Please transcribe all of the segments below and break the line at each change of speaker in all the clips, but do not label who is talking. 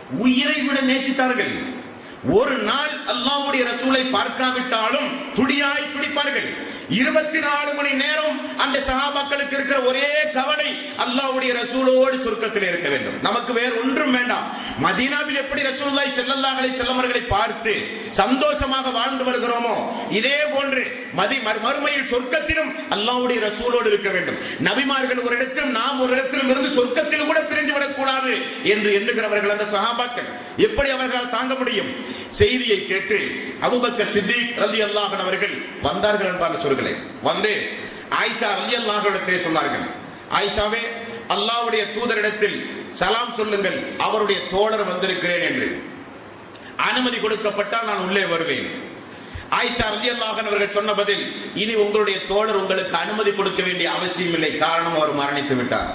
உயிரை விட நேசித்தார்கள் ஒரு நாள் அல்லாஹ்வுடைய ரசூலை பார்க்காவிட்டாலும் துடியாய் துடிப்பார்கள் இருபத்தி நாலு மணி நேரம் அந்த சஹாபாக்களுக்கு இருக்கிற ஒரே கவலை அல்லாஹ்வுடைய ரசூலோடு சொர்க்கத்தில் இருக்க வேண்டும் நமக்கு வேற ஒன்றும் வேண்டாம் மதீனாவில் எப்படி ரசூலுல்லாஹி ஸல்லல்லாஹு அலைஹி வஸல்லம் அவர்களை பார்த்து சந்தோஷமாக வாழ்ந்து வருகிறோமோ இதே போன்று மதி மறு- மறுமையில் சொர்க்கத்திலும் அல்லாஹ்வுடைய ரசூலோடு இருக்க வேண்டும் நபிமார்கள் ஒரு இடத்திலும் நாம் ஒரு இடத்திலும் இருந்து சொர்க்கத்தில் கூட பிரிந்து விடக்கூடாது என்று எண்ணுகிறவர்கள் அந்த சஹாபாக்கள் எப்படி அவர்களால் தாங்க முடியும் செய்தியை கேட்டு அபூபக்கர் சித்திக் ரலியல்லாஹு அன்ஹு அவர்கள் வந்தார்கள் என்பார் சொல்கிறேன் வந்து ஆயிஷா ரலியல்லாஹு இடத்திலே சொன்னார்கள் ஆயிஷாவே அல்லாஹ்வுடைய தூதரிடத்தில் சலாம் சொல்லுங்கள் அவருடைய தோழர் வந்திருக்கிறேன் என்று அனுமதி கொடுக்கப்பட்டால் நான் உள்ளே வருவேன் ஆயிஷா ரலியல்லாஹு அன்ஹு அவர்கள் சொன்ன பதில் இனி உங்களுடைய தோழர் உங்களுக்கு அனுமதி கொடுக்க வேண்டிய அவசியம் இல்லை காரணம் அவர் மரணித்து விட்டார்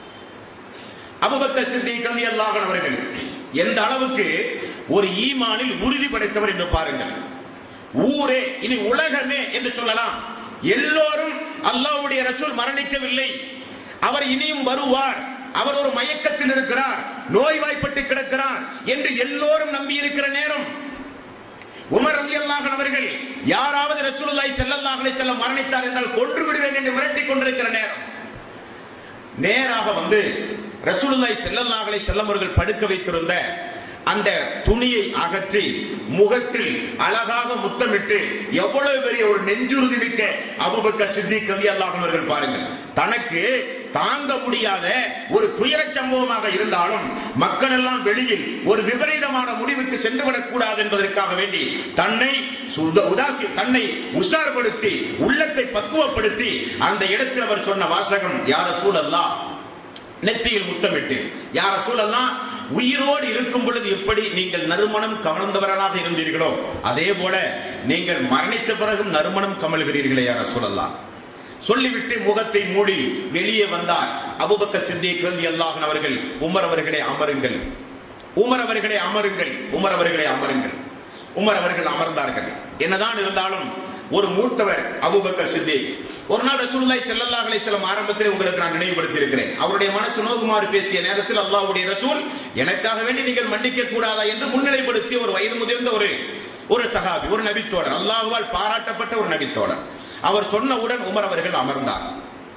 அபுபக்கர் சித்திக் ரலியல்லாஹு அன்ஹு அவர்கள் எந்த அளவுக்கு ஒரு ஈமானில் உறுதி படைத்தவர் என்று பாருங்கள் ஊரே இனி உலகமே என்று சொல்லலாம் எல்லோரும் அல்லாஹ்வுடைய ரசூல் மரணிக்கவில்லை அவர் இனியும் வருவார் அவர் ஒரு மயக்கத்தில் இருக்கிறார் நோய்வாய்ப்பட்டு கிடக்கிறார் என்று எல்லோரும் நம்பி இருக்கிற நேரம் உமர் ரலியல்லாஹு அன்ஹு அவர்கள் யாராவது ரசூலுல்லாஹி ஸல்லல்லாஹு அலைஹி வஸல்லம் மரணித்தார் என்றால் கொன்று விடுவேன் என்று மிரட்டிக் கொண்டிருக்கிற நேரம் நேராக வந்து ரசூலுல்லாஹி ஸல்லல்லாஹு அலைஹி வஸல்லம் அவர்கள் படுக்க வைத்திருந்த அந்த துணியை அகற்றி முகத்தில் அழகாக முத்தமிட்டு எவ்வளவு பெரிய ஒரு நெஞ்சுறுதி மிக்க அபூபக்கர் சித்திக் ரலியல்லாஹு அன்ஹு அவர்கள் பாருங்கள் தனக்கு தாங்க முடியாத ஒரு துயர சம்பவமாக இருந்தாலும் மக்கள் எல்லாம் வெளியில் ஒரு விபரீதமான முடிவுக்கு சென்றுவிடக் கூடாது என்பதற்காக வேண்டி தன்னை சுத- உதாசி தன்னை உஷார்படுத்தி உள்ளத்தை பக்குவப்படுத்தி அந்த இடத்தில் அவர் சொன்ன வாசகம் யார சூழல்லா நெத்தியில் முத்தமிட்டு யார சூழல்லாம் உயிரோடு இருக்கும் பொழுது எப்படி நீங்கள் நறுமணம் கமழ்ந்தவர்களாக இருந்தீர்களோ அதே போல நீங்கள் மரணித்த பிறகும் நறுமணம் கமழ்கிறீர்களே யார சூழல்லாம் சொல்லிவிட்டு முகத்தை மூடி வெளியே வந்தார் அபூபக்கர் சித்திக் ரலியல்லாஹு அன்ஹு அவர்கள் உமர் அவர்களே அமருங்கள் உமர் அவர்களே அமருங்கள் உமர் அவர்களே அமருங்கள் உமர் அவர்கள் அமர்ந்தார்கள் என்னதான் இருந்தாலும் ஒரு மூத்தவர் அபூபக்கர் சித்திக் ஒரு நாள் ரசூலுல்லாஹி ஸல்லல்லாஹு அலைஹி வஸல்லம் ஆரம்பத்தில் உங்களுக்கு நான் நினைவுபடுத்தி இருக்கிறேன் அவருடைய மனசு நோகுமாறு பேசிய நேரத்தில் அல்லாஹ்வுடைய ரசூல் எனக்காக வேண்டி நீங்கள் மன்னிக்க கூடாதா என்று முன்னிலைப்படுத்திய ஒரு வயது முதிர்ந்த ஒரு ஒரு சஹாபி ஒரு நபித்தோழர் அல்லாஹ்வால் பாராட்டப்பட்ட ஒரு நபித்தோழர் அவர் சொன்னவுடன் உமர் அவர்கள் அமர்ந்தார்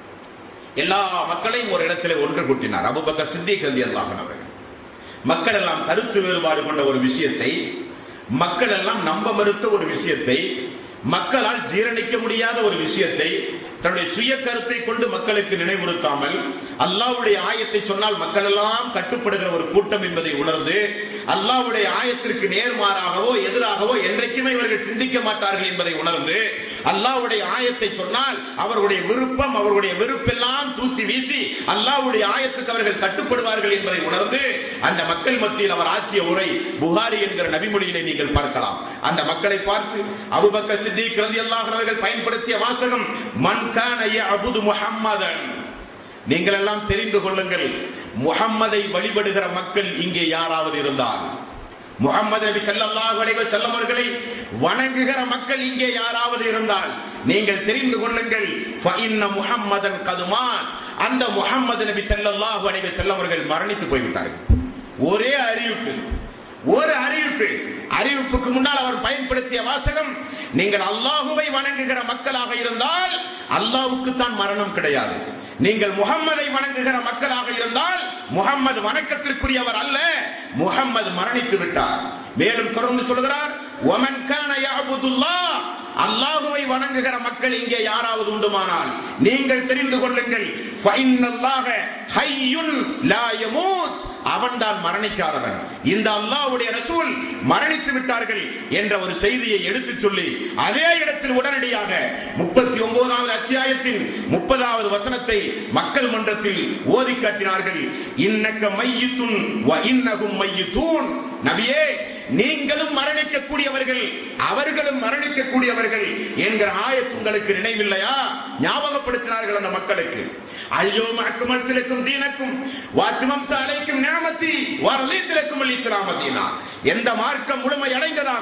எல்லா மக்களையும் ஒரு இடத்திலே ஒன்று கூட்டினார் அபூபக்கர் சித்திக் ரலியல்லாஹு அன்ஹு அவர்கள் மக்கள் எல்லாம் கருத்து வேறுபாடு கொண்ட ஒரு விஷயத்தை மக்கள் எல்லாம் நம்ப மறுத்த ஒரு விஷயத்தை மக்களால் ஜீரணிக்க முடியாத ஒரு விஷயத்தை தன்னுடைய சுய கருத்தை கொண்டு மக்களுக்கு நினைவுறுத்தாமல் அல்லாஹ்வுடைய ஆயத்தை சொன்னால் மக்கள் எல்லாம் கட்டுப்படுகிற ஒரு கூட்டம் என்பதை உணர்ந்து அல்லாஹ்வுடைய ஆயத்திற்கு நேர்மாறாகவோ எதிராகவோ என்றைக்குமே இவர்கள் சிந்திக்க மாட்டார்கள் என்பதை உணர்ந்து அல்லாஹ்வுடைய ஆயத்தை சொன்னால் அவர்களுடைய விருப்பம் அவர்களுடைய வெறுப்பெல்லாம் தூக்கி வீசி அல்லாஹ்வுடைய ஆயத்துக்கு அவர்கள் கட்டுப்படுவார்கள் என்பதை உணர்ந்து அந்த மக்கள் மத்தியில் அவர் ஆற்றிய உரை புகாரி என்கிற நபிமொழியிலே நீங்கள் பார்க்கலாம் அந்த மக்களை பார்த்து அபூபக்கர் சித்திக் ரலியல்லாஹு அன்ஹு அவர்கள் பயன்படுத்திய வாசகம் மன் கான யஅபுது முஹம்மதன் நீங்கள் எல்லாம் தெரிந்து கொள்ளுங்கள் முஹம்மதை வழிபடுகிற மக்கள் இங்கே யாராவது இருந்தால் முகமது நபி ஸல்லல்லாஹு அலைஹி வஸல்லம் அவர்களை வணங்குகிற மக்கள் இங்கே யாராவது இருந்தால் நீங்கள் தெரிந்து கொள்ளுங்கள் ஃபஇன்ன முஹம்மதன் கதுமான் அந்த முஹம்மது நபி ஸல்லல்லாஹு அலைஹி வஸல்லம் அவர்கள் மரணித்து போய்விட்டார்கள் ஒரே அறிவிப்பு ஒரு அறிவிப்பு அறிவிப்புக்கு முன்னால் அவர் பயன்படுத்திய வாசகம் நீங்கள் அல்லாஹுவை வணங்குகிற மக்களாக இருந்தால் அல்லாஹ்வுக்கு தான் மரணம் கிடையாது நீங்கள் முகம்மதை வணங்குகிற மக்களாக இருந்தால் முகம்மது வணக்கத்திற்குரியவர் அல்ல முகம்மது மரணித்து விட்டார் மேலும் தொடர்ந்து சொல்கிறார் ஒமன் கான யஅபுதுல்லாஹ் அல்லாஹுவை வணங்குகிற மக்கள் இங்கே யாராவது உண்டுமானால் நீங்கள் தெரிந்து கொள்ளுங்கள் ஃபைன்னல்லாஹ ஹய்யுன் லா யமூத் அவன்தான் மரணிக்காதவன் இந்த அல்லாஹ்வுடைய ரசூல் மரணித்து விட்டார்கள் என்ற ஒரு செய்தியை எடுத்துச் சொல்லி அதே இடத்தில் உடனடியாக முப்பத்தி ஒன்பதாவது அத்தியாயத்தின் முப்பதாவது வசனத்தை மக்கள் மன்றத்தில் ஓதி காட்டினார்கள் இன்னக்க மையித்துன் வ இன்னகும் மையித்தூன் நபியே நீங்களும் மரணிக்கக்கூடியவர்கள் அவர்களும் மரணிக்கக்கூடியவர்கள் என்கிற ஆயத்து உங்களுக்கு நினைவில்லையா ஞாபகப்படுத்தினார்கள் அந்த மக்களுக்கு ஐயோ அக்குமத்திற்கும் தீனக்கும் வாத்துமம் அழைக்கும் நியமத்தி வரலீத்திற்கும் இஸ்லாமதீனா எந்த மார்க்கம் முழுமை அடைந்ததாக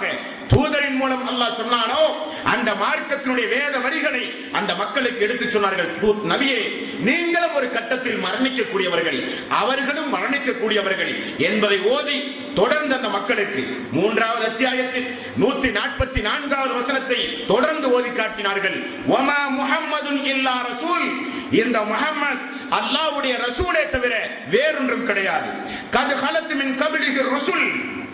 தூதரின் மூலம் அல்லாஹ் சொன்னானோ அந்த மார்க்கத்தினுடைய வேத வரிகளை அந்த மக்களுக்கு எடுத்து சொன்னார்கள் தூ- நபியே நீங்களும் ஒரு கட்டத்தில் மரணிக்கக்கூடியவர்கள் அவர்களும் மரணிக்கக்கூடியவர்கள் என்பதை ஓதி தொடர்ந்து அந்த மக்களுக்கு மூன்றாவது அத்தியாயத்தில் நூத்தி நாற்பத்தி நான்காவது வசனத்தை தொடர்ந்து ஓதி காட்டினார்கள் ஒமா முஹம்மதுன் இல்லா ரசூல் இந்த முஹம்மத் அல்லாஹ்வுடைய ரசூலே தவிர வேறொன்றும் கிடையாது கது ஹலத்து மின் கபிலிக ரசூல்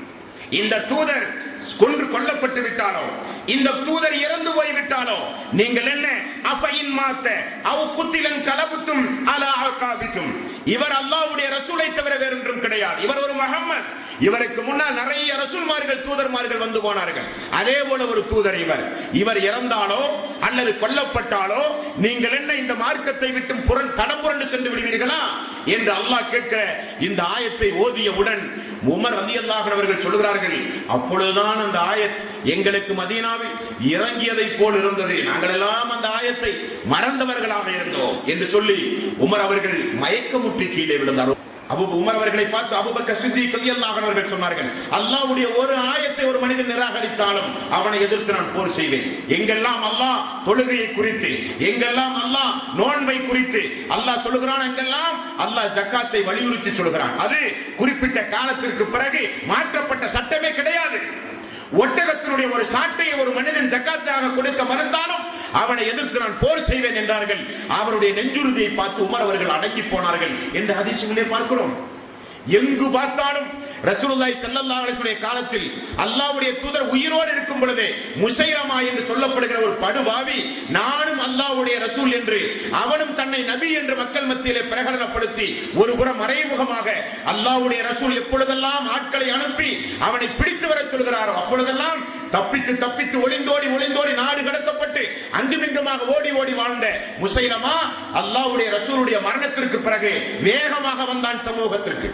இந்த தூதர் கொன்று கொல்லப்பட்டு விட்டாலோ இந்த தூதர் இறந்து போய் விட்டாலோ நீங்கள் என்ன அஃபைன் மாத்த அவ் குத்திலன் கலபுத்தும் அலா ஆகாபிக்கும் இவர் அல்லாஹ்வுடைய ரசூலை தவிர வேறொன்றும் கிடையாது இவர் ஒரு முஹம்மத் இவருக்கு முன்னால் நிறைய ரசூல்மார்கள் தூதர்மார்கள் வந்து போனார்கள் அதே போல ஒரு தூதர் இவர் இவர் இறந்தாலோ அல்லது கொல்லப்பட்டாலோ நீங்கள் என்ன இந்த மார்க்கத்தை விட்டு புரண் தடம்புரண்டு சென்று விடுவீர்களா என்று அல்லாஹ் கேட்கிற இந்த ஆயத்தை ஓதியவுடன் உமர் ரலியல்லாஹு அவர்கள் சொல்கிறார்கள் அப்பொழுதுதான் அந்த ஆயத் எங்களுக்கு மதீனாவில் இறங்கியதை போல் இருந்தது நாங்கள் எல்லாம் அந்த ஆயத்தை மறந்தவர்களாக இருந்தோம் என்று சொல்லி உமர் அவர்கள் மயக்கமுற்றி கீழே விழுந்தார் அபு உமர் அவர்களை பார்த்து அபுபக்க சித்தி கல்யல்லாக அவர்கள் சொன்னார்கள் அல்லாஹ்வுடைய ஒரு ஆயத்தை ஒரு மனிதன் நிராகரித்தாலும் அவனை எதிர்த்து நான் போர் செய்வேன் எங்கெல்லாம் அல்லாஹ் தொழுகையை குறித்து எங்கெல்லாம் அல்லாஹ் நோன்பை குறித்து அல்லாஹ் சொல்லுகிறான் எங்கெல்லாம் அல்லாஹ் ஜக்காத்தை வலியுறுத்தி சொல்கிறான் அது குறிப்பிட்ட காலத்திற்கு பிறகு மாற்றப்பட்ட சட்டமே கிடையாது ஒட்டகத்தினுடைய ஒரு சாட்டையை ஒரு மனிதன் ஜக்காத்தாக கொடுக்க மறுத்தாலும் அவனை எதிர்த்து நான் போர் செய்வேன் என்றார்கள் அவருடைய நெஞ்சுறுதியை பார்த்து உமர் அவர்கள் அடங்கி போனார்கள் என்று ஹதீசுகளே பார்க்கிறோம் எங்கு பார்த்தாலும் ரசூலுல்லாஹி ஸல்லல்லாஹு அலைஹி வஸல்லம் காலத்தில் அல்லாஹ்வுடைய தூதர் உயிரோடு இருக்கும் பொழுதே முசைலமா என்று சொல்லப்படுகிற ஒரு படுபாவி நானும் அல்லாஹ்வுடைய ரசூல் என்று அவனும் தன்னை நபி என்று மக்கள் மத்தியிலே பிரகடனப்படுத்தி ஒரு புறம் மறைமுகமாக அல்லாஹ்வுடைய ரசூல் எப்பொழுதெல்லாம் ஆட்களை அனுப்பி அவனை பிடித்து வரச் சொல்கிறாரோ அப்பொழுதெல்லாம் தப்பித்து தப்பித்து ஒளிந்தோடி ஒளிந்தோடி நாடு கடத்தப்பட்டு அங்குமிங்குமாக ஓடி ஓடி வாழ்ந்த முசைலமா அல்லாஹ்வுடைய ரசூலுடைய மரணத்திற்கு பிறகு வேகமாக வந்தான் சமூகத்திற்கு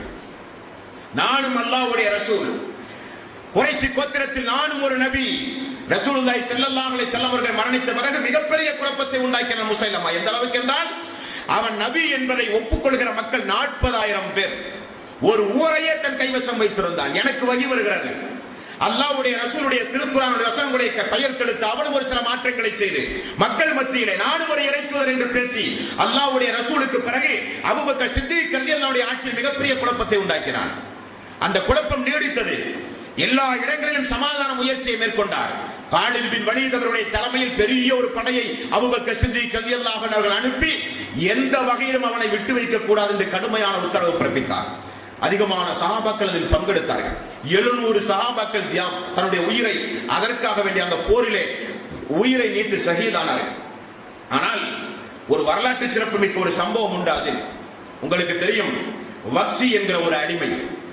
நானும் அல்லாஹ்வுடைய ரசூல் குறைசி கோத்திரத்தில் நானும் ஒரு நபி ரசூலுல்லாஹி ஸல்லல்லாஹு அலைஹி வஸல்லம் அவர்கள் மரணித்த பிறகு மிகப்பெரிய குழப்பத்தை உண்டாக்கின முசைலமா எந்த அளவுக்கு என்றால் அவன் நபி என்பதை ஒப்புக்கொள்கிற மக்கள் நாற்பதாயிரம் பேர் ஒரு ஊரையே தன் கைவசம் வைத்திருந்தான் எனக்கு வகி வருகிறது அல்லாஹ்வுடைய ரசூலுடைய திருக்குறானுடைய வசனங்களை பெயர்த்தெடுத்து அவனும் ஒரு சில மாற்றங்களை செய்து மக்கள் மத்தியிலே நானும் ஒரு இறைத்துவர் என்று பேசி அல்லாஹ்வுடைய ரசூலுக்கு பிறகு அபூபக்கர் சித்திக் ரலியல்லாஹுடைய ஆட்சியில் மிகப்பெரிய குழப்பத்தை உண்டாக்கினான் அந்த குழப்பம் நீடித்தது எல்லா இடங்களிலும் சமாதான முயற்சியை மேற்கொண்டார் காலில் பின் வலீத் அவருடைய தலைமையில் பெரிய ஒரு படையை அபூபக்கர் சித்திக் ரலியல்லாஹு அன்ஹு அவர்கள் அனுப்பி எந்த வகையிலும் அவனை விட்டு வைக்க கூடாது என்று கடுமையான உத்தரவு பிறப்பித்தார் அதிகமான சஹாபாக்கள் அதில் பங்கெடுத்தார்கள் எழுநூறு சஹாபாக்கள் தியாம் தன்னுடைய உயிரை அதற்காக வேண்டிய அந்த போரிலே உயிரை நீத்து ஷஹீதானார்கள் ஆனால் ஒரு வரலாற்று சிறப்புமிக்க ஒரு சம்பவம் உண்டு அதில் உங்களுக்கு தெரியும் வக்சி என்கிற ஒரு அடிமை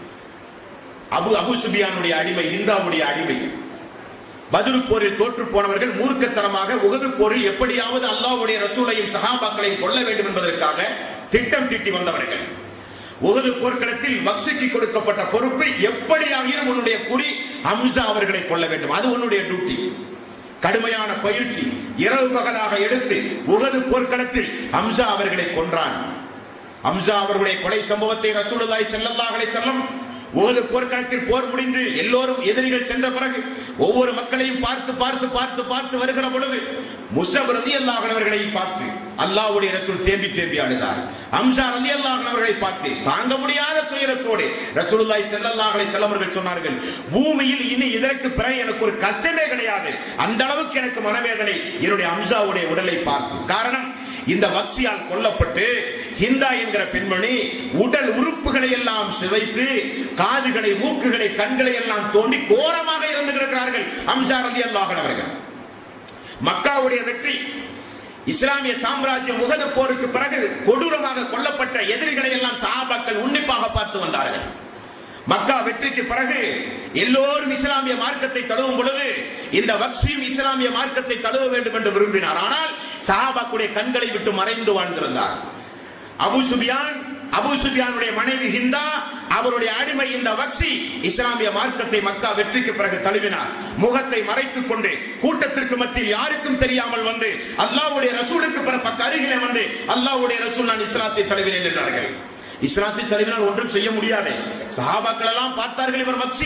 அபு அபு சுபியானுடைய அடிமை இந்தாவுடைய அடிமை பதுரு போரில் தோற்று போனவர்கள் மூர்க்கத்தனமாக உகது போரில் எப்படியாவது அல்லாஹ்வுடைய ரசூலையும் சஹாபாக்களையும் கொல்ல வேண்டும் என்பதற்காக திட்டம் தீட்டி வந்தவர்கள் உகது போர்க்களத்தில் வக்சிக்கு கொடுக்கப்பட்ட பொறுப்பு எப்படியாகிலும் உன்னுடைய குறி ஹம்சா அவர்களை கொல்ல வேண்டும் அது உன்னுடைய டியூட்டி கடுமையான பயிற்சி இரவு பகலாக எடுத்து உகது போர்க்களத்தில் ஹம்சா அவர்களை கொன்றான் ஹம்சா அவர்களுடைய கொலை சம்பவத்தை ரசூலுல்லாஹி ஸல்லல்லாஹு அலைஹி வஸல்லம் உகது போர்க்களத்தில் போர் முடிந்து எல்லோரும் எதிரிகள் சென்ற பிறகு ஒவ்வொரு மக்களையும் பார்த்து பார்த்து பார்த்து பார்த்து வருகிற பொழுது முசப் ரலியல்லாஹு அவர்களை பார்த்து அல்லாஹ்வுடைய ரசூல் தேம்பி தேம்பி அழுதார் அம்சா ரலியல்லாஹு அவர்களை பார்த்து தாங்க முடியாத துயரத்தோடு ரசூலுல்லாஹி ஸல்லல்லாஹு அலைஹி வஸல்லம் அவர்கள் சொன்னார்கள் பூமியில் இனி இதற்கு பிறகு எனக்கு ஒரு கஷ்டமே கிடையாது அந்த அளவுக்கு எனக்கு மனவேதனை என்னுடைய அம்சாவுடைய உடலை பார்த்து காரணம் இந்த வக்சியால் கொல்லப்பட்டு ஹிந்தா என்கிற பெண்மணி உடல் உறுப்புகளை எல்லாம் சிதைத்து காதுகளை மூக்குகளை கண்களை எல்லாம் தோண்டி கோரமாக இருந்து கிடக்கிறார்கள் அம்சார் அலி அல்லாஹன் அவர்கள் மக்காவுடைய வெற்றி இஸ்லாமிய சாம்ராஜ்யம் உகது போருக்கு பிறகு கொடூரமாக கொல்லப்பட்ட எதிரிகளை எல்லாம் சஹாபாக்கள் உன்னிப்பாக பார்த்து வந்தார்கள் மக்கா வெற்றிக்கு பிறகு எல்லோரும் இஸ்லாமிய மார்க்கத்தை தழுவும் பொழுது இந்த வக்சியும் இஸ்லாமிய மார்க்கத்தை தழுவ வேண்டும் என்று விரும்பினார் ஆனால் சஹாபாக்குடைய கண்களை விட்டு மறைந்து வாழ்ந்திருந்தார் அபு சுபியான் அபு சுபியானுடைய மனைவி ஹிந்தா அவருடைய அடிமை இந்த வக்சி இஸ்லாமிய மார்க்கத்தை மக்கா வெற்றிக்கு பிறகு தழுவினார் முகத்தை மறைத்துக் கொண்டு கூட்டத்திற்கு மத்தியில் யாருக்கும் தெரியாமல் வந்து அல்லாஹ்வுடைய ரசூலுக்கு பிற பக்க அருகிலே வந்து அல்லாஹ்வுடைய ரசூல் நான் இஸ்லாத்தை தழுவினேன் என்றார்கள் இஸ்லாத்தை தழுவினால் ஒன்றும் செய்ய முடியாது சஹாபாக்கள் எல்லாம் பார்த்தார்கள் இவர் வக்சி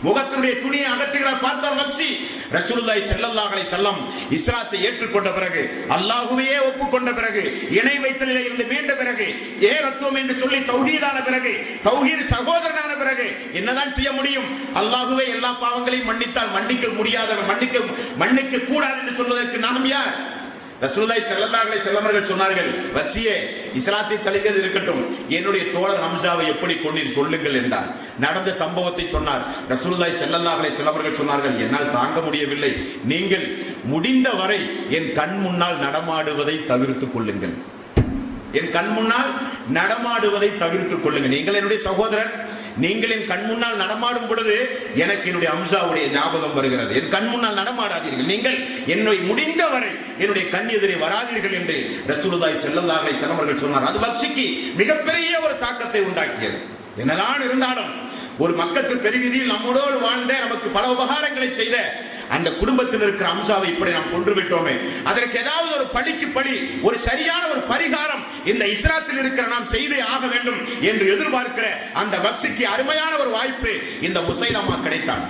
முகத்தினுடைய துணியை அகற்றுகிறார் பார்த்தார் வக்சி ரசூலுல்லாஹி ஸல்லல்லாஹு அலைஹி வஸல்லம் இஸ்லாத்தை ஏற்றுக்கொண்ட பிறகு அல்லாஹ்வையே ஒப்புக்கொண்ட பிறகு இணை வைத்தலில் இருந்து மீண்ட பிறகு ஏகத்துவம் என்று சொல்லி தௌஹீதான பிறகு தௌஹீத் சகோதரனான பிறகு என்னதான் செய்ய முடியும் அல்லாஹ்வே எல்லா பாவங்களையும் மன்னித்தால் மன்னிக்க முடியாதவன் மன்னிக்க மன்னிக்க கூடாது என்று சொல்வதற்கு நாம் யார் ரசூலுல்லாஹி ஸல்லல்லாஹு அலைஹி வஸல்லம் அவர்கள் சொன்னார்கள் வச்சியே இஸ்லாத்தை தழுவியது இருக்கட்டும் என்னுடைய தோழர் ஹம்சாவை எப்படி கொண்டீர் சொல்லுங்கள் என்றார் நடந்த சம்பவத்தை சொன்னார் ரசூலுல்லாஹி ஸல்லல்லாஹு அலைஹி வஸல்லம் அவர்கள் சொன்னார்கள் என்னால் தாங்க முடியவில்லை நீங்கள் முடிந்த வரை என் கண் முன்னால் நடமாடுவதை தவிர்த்துக் கொள்ளுங்கள் என் கண் முன்னால் நடமாடுவதை தவிர்த்துக் கொள்ளுங்கள் நீங்கள் என்னுடைய சகோதரன் நீங்கள் என் கண் முன்னால் நடமாடும் பொழுது எனக்கு என்னுடைய அம்சாவுடைய ஞாபகம் வருகிறது என் கண் முன்னால் நடமாடாதீர்கள் நீங்கள் என்னை முடிந்தவரை என்னுடைய கண் எதிரே வராதீர்கள் என்று ரசூலுல்லாஹி ஸல்லல்லாஹு அலைஹி வஸல்லம் அவர்கள் சொன்னார் அது வக்சிக்கு மிகப்பெரிய ஒரு தாக்கத்தை உண்டாக்கியது என்னதான் இருந்தாலும் ஒரு மக்கத்து பெருவீதியில் நம்மோடு வாழ்ந்த நமக்கு பல உபகாரங்களை செய்த அந்த குடும்பத்தில் இருக்கிற அம்சாவை இப்படி நாம் கொன்று விட்டோமே அதற்கு ஏதாவது ஒரு பழிக்கு பழி ஒரு சரியான ஒரு பரிகாரம் இந்த இஸ்லாத்தில் இருக்கிற நாம் செய்தே ஆக வேண்டும் என்று எதிர்பார்க்கிற அந்த வக்சிக்கு அருமையான ஒரு வாய்ப்பு இந்த முசைலமா கிடைத்தான்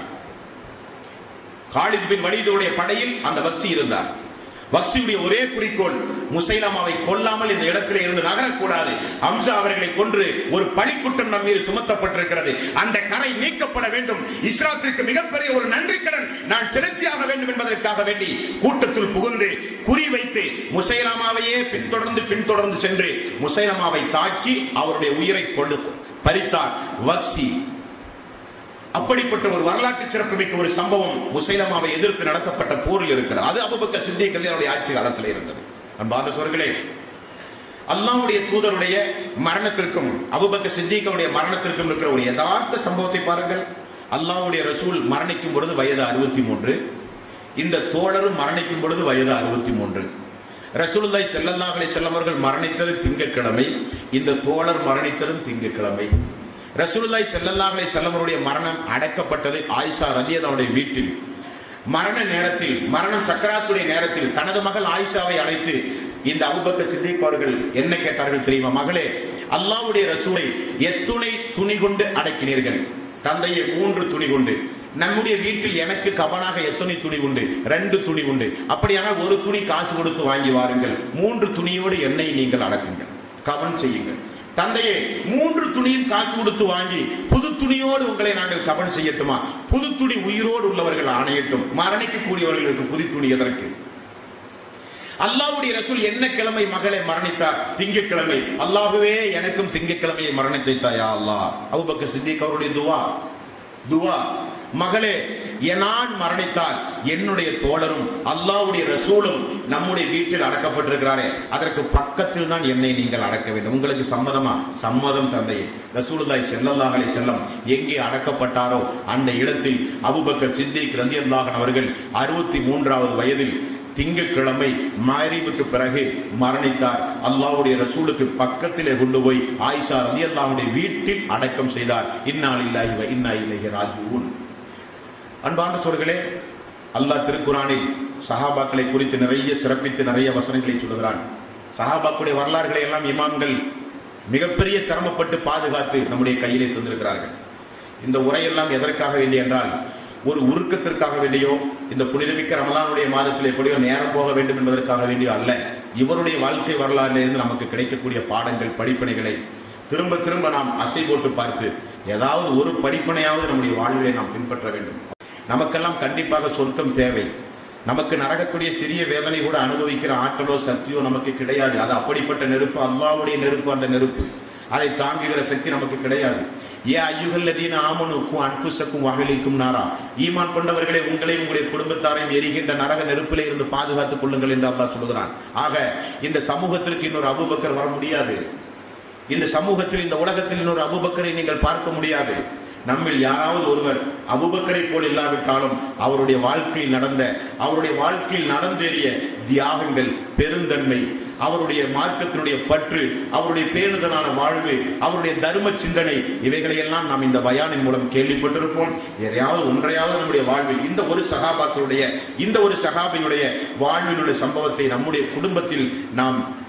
காலித் பின் வலிதுடைய படையில் அந்த வக்சி இருந்தார் வக்சியுடைய ஒரே குறிக்கோள் முசைலமாவை கொல்லாமல் இந்த இடத்திலே இருந்து நகரக்கூடாது அம்சா அவர்களை கொன்று ஒரு பழிக்குற்றம் நம் மீது சுமத்தப்பட்டிருக்கிறது அந்த கரை நீக்கப்பட வேண்டும் இஸ்லாத்திற்கு மிகப்பெரிய ஒரு நன்றி கடன் நான் செலுத்தியாக வேண்டும் என்பதற்காக வேண்டி கூட்டத்தில் புகுந்து குறி வைத்து முசைலமாவையே பின்தொடர்ந்து பின்தொடர்ந்து சென்று முசைலமாவை தாக்கி அவருடைய உயிரை கொண்டு பறித்தார் வக்சி அப்படிப்பட்ட ஒரு வரலாற்று சிறப்புமிக்க ஒரு சம்பவம் முசைலமாவை எதிர்த்து நடத்தப்பட்ட போரில் இருக்கிறது அது அபுபக்க சித்திக் கல்யாணுடைய ஆட்சி காலத்தில் இருந்தது அன்பார்ந்த சோர்களே அல்லாஹ்வுடைய தூதருடைய மரணத்திற்கும் அபுபக்க சித்திகளுடைய மரணத்திற்கும் இருக்கிற ஒரு யதார்த்த சம்பவத்தை பாருங்கள் அல்லாஹ்வுடைய ரசூல் மரணிக்கும் பொழுது வயது அறுபத்தி மூன்று இந்த தோழரும் மரணிக்கும் பொழுது வயது அறுபத்தி மூன்று ரசூலுல்லாஹி ஸல்லல்லாஹு அலைஹி வஸல்லம் அவர்கள் மரணித்தது திங்கட்கிழமை இந்த தோழர் மரணித்ததும் திங்கட்கிழமை ரசூலுல்லாஹி ஸல்லல்லாஹு அலைஹி வஸல்லம் அவருடைய மரணம் அடக்கப்பட்டது ஆயிஷா ரலியல்லாஹுடைய வீட்டில் மரண நேரத்தில் மரணம் சக்கராத்துடைய நேரத்தில் தனது மகள் ஆயிஷாவை அழைத்து இந்த அபுபக்கர் சித்திக் அவர்கள் என்ன கேட்டார்கள் தெரியுமா மகளே அல்லாஹ்வுடைய ரசூலை எத்துணை துணி கொண்டு அடக்கினீர்கள் தந்தையை மூன்று துணி கொண்டு நம்முடைய வீட்டில் எனக்கு கபனாக எத்தனை துணி உண்டு ரெண்டு துணி உண்டு அப்படியானால் ஒரு துணி காசு கொடுத்து வாங்கி வாருங்கள் மூன்று துணியோடு என்னை நீங்கள் அடக்குங்கள் கவன் செய்யுங்கள் தந்தையே மூன்று துணியும் காசு கொடுத்து வாங்கி புது துணியோடு உங்களை நாங்கள் கவன் செய்யட்டுமா புது துணி உயிரோடு உள்ளவர்கள் ஆணையட்டும் மரணிக்க கூடியவர்களுக்கு புது துணி எதற்கு அல்லாஹ்வுடைய ரசூல் என்ன கிழமை மகளை மரணித்தார் திங்கட்கிழமை அல்லாஹ்வே எனக்கும் திங்கட்கிழமையை மரணித்தை தாயா அல்லாஹ் அபூபக்கர் சித்திக் அவருடைய துவா துவா மகளே நான் மரணித்தால் என்னுடைய தோழரும் அல்லாஹ்வுடைய ரசூலும் நம்முடைய வீட்டில் அடக்கப்பட்டிருக்கிறாரே அதற்கு பக்கத்தில் தான் என்னை நீங்கள் அடக்க வேண்டும் உங்களுக்கு சம்மதமா சம்மதம் தந்தையே ரசூலுல்லாஹி ஸல்லல்லாஹு அலைஹி வஸல்லம் எங்கே அடக்கப்பட்டாரோ அந்த இடத்தில் அபூபக்கர் சித்திக் ரலியல்லாஹு அவர்கள் அறுபத்தி மூன்றாவது வயதில் திங்கட்கிழமை மாரிபுக்கு பிறகு மரணித்தார் அல்லாஹ்வுடைய ரசூலுக்கு பக்கத்திலே கொண்டு போய் ஆயிஷா ரலியல்லாஹுடைய வீட்டில் அடக்கம் செய்தார் இன்னாலில்லாஹி வ இன்னா இலைஹி ராஜிஊன் அன்பார்ந்த சோர்களே அல்லாஹ் திருக்குரானில் சஹாபாக்களை குறித்து நிறைய சிறப்பித்து நிறைய வசனங்களை சொல்லுகிறான் சஹாபாக்களுடைய வரலாறுகளை எல்லாம் இமாம்கள் மிகப்பெரிய சிரமப்பட்டு பாதுகாத்து நம்முடைய கையிலே தந்திருக்கிறார்கள் இந்த உரையெல்லாம் எதற்காக வேண்டி என்றால் ஒரு உருக்கத்திற்காக வேண்டியோ இந்த புனிதமிக்க ரமலானுடைய மாதத்தில் எப்படியோ நேரம் போக வேண்டும் என்பதற்காக வேண்டியோ அல்ல இவருடைய வாழ்க்கை வரலாறிலிருந்து நமக்கு கிடைக்கக்கூடிய பாடங்கள் படிப்பினைகளை திரும்ப திரும்ப நாம் அசை போட்டு பார்த்து ஏதாவது ஒரு படிப்பினையாவது நம்முடைய வாழ்விலே நாம் பின்பற்ற வேண்டும் நமக்கெல்லாம் கண்டிப்பாக சொர்க்கம் தேவை நமக்கு நரகத்துடைய சிறிய வேதனை கூட அனுபவிக்கிற ஆற்றலோ சக்தியோ நமக்கு கிடையாது அது அப்படிப்பட்ட நெருப்பு அல்லாவுடைய நெருப்பு அந்த நெருப்பு அதை தாங்குகிற சக்தி நமக்கு கிடையாது ஏ ஐயுகல்லதீன ஆமனுக்கும் அன்புசக்கும் வகலிக்கும் நாரா ஈமான் கொண்டவர்களே உங்களையும் உங்களுடைய குடும்பத்தாரையும் எரிகின்ற நரக நெருப்பிலே இருந்து பாதுகாத்துக் கொள்ளுங்கள் என்று அல்லாஹ் சொல்லுகிறான் ஆக இந்த சமூகத்திற்கு இன்னொரு அபூபக்கர் வர முடியாது இந்த சமூகத்தில் இந்த உலகத்தில் இன்னொரு அபுபக்கரை நீங்கள் பார்க்க முடியாது நம்மில் யாராவது ஒருவர் அபுபக்கரை போல் இல்லாவிட்டாலும் அவருடைய வாழ்க்கையில் நடந்த அவருடைய வாழ்க்கையில் நடந்தேறிய தியாகங்கள் பெருந்தன்மை அவருடைய மார்க்கத்தினுடைய பற்று அவருடைய பேணுதலான வாழ்வு அவருடைய தர்ம சிந்தனை இவைகளையெல்லாம் நாம் இந்த பயானின் மூலம் கேள்விப்பட்டிருப்போம் எதையாவது ஒன்றையாவது நம்முடைய வாழ்வில் இந்த ஒரு சகாபாக்களுடைய இந்த ஒரு சகாபினுடைய வாழ்வினுடைய சம்பவத்தை நம்முடைய குடும்பத்தில் நாம்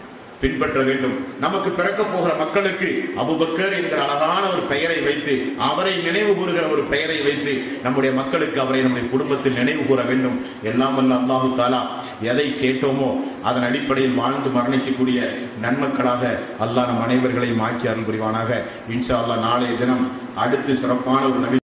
பின்பற்ற வேண்டும் நமக்கு பிறக்க போகிற மக்களுக்கு அபுபக்கர் என்கிற அழகான ஒரு பெயரை வைத்து அவரை நினைவு கூறுகிற ஒரு பெயரை வைத்து நம்முடைய மக்களுக்கு அவரை நம்முடைய குடும்பத்தில் நினைவு கூற வேண்டும் எல்லாம் வல்ல அல்லாஹு தாலா எதை கேட்டோமோ அதன் அடிப்படையில் வாழ்ந்து மரணிக்கக்கூடிய நன்மக்களாக அல்லாஹ் நம் அனைவர்களையும் ஆக்கி அருள் புரிவானாக இன்ஷா அல்லாஹ் நாளைய தினம் அடுத்து சிறப்பான ஒரு நபி